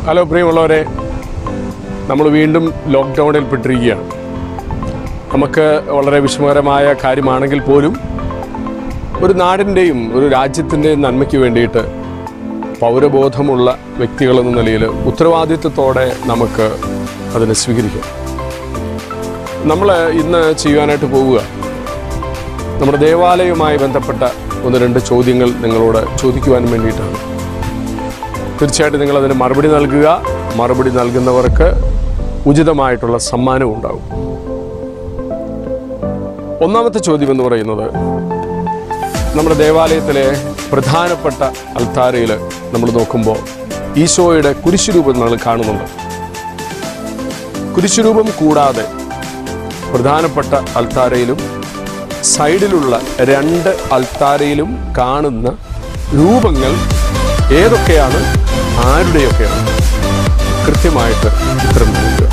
hello പ്രിയമുള്ളവരെ നമ്മൾ വീണ്ടും ലോക്ക്ഡൗണിൽ പെട്ടിരിക്കുകയാണ് നമുക്ക് വളരെ വിഷമകരമായ കാര്യമാണെങ്കിൽ പോലും ഒരു നാടിൻ്റെയും ഒരു രാജ്യത്തിൻ്റെയും നന്മയ്ക്ക് വേണ്ടിയിട്ട് പൗരബോധമുള്ള വ്യക്തികളെന്ന നിലയിൽ ഉത്തരവാദിത്വത്തോടെ നമുക്ക് അതിനെ സ്വീകരിക്കാം നമ്മൾ ഇന്ന് ചെയ്യുവാനായിട്ട് പോവുക നമ്മുടെ ദേവാലയവുമായി ബന്ധപ്പെട്ട ഒന്ന് രണ്ട് ചോദ്യങ്ങൾ നിങ്ങളോട് ചോദിക്കുവാൻ വേണ്ടിയിട്ടാണ് തീർച്ചയായിട്ടും നിങ്ങൾ അതിന് മറുപടി നൽകുക മറുപടി നൽകുന്നവർക്ക് ഉചിതമായിട്ടുള്ള സമ്മാനവും ഉണ്ടാകും ഒന്നാമത്തെ ചോദ്യം എന്ന് പറയുന്നത് നമ്മുടെ ദേവാലയത്തിലെ പ്രധാനപ്പെട്ട അൽത്താരയിൽ നമ്മൾ നോക്കുമ്പോൾ ഈശോയുടെ കുരിശുരൂപം നമ്മൾ കാണുന്നുണ്ട് കുരിശുരൂപം കൂടാതെ പ്രധാനപ്പെട്ട അൽത്താരയിലും സൈഡിലുള്ള രണ്ട് അൽത്താരയിലും കാണുന്ന രൂപങ്ങൾ ഏതൊക്കെയാണ് ആരുടെയൊക്കെയാണ് കൃത്യമായിട്ട് ഉത്തരം നൽകുക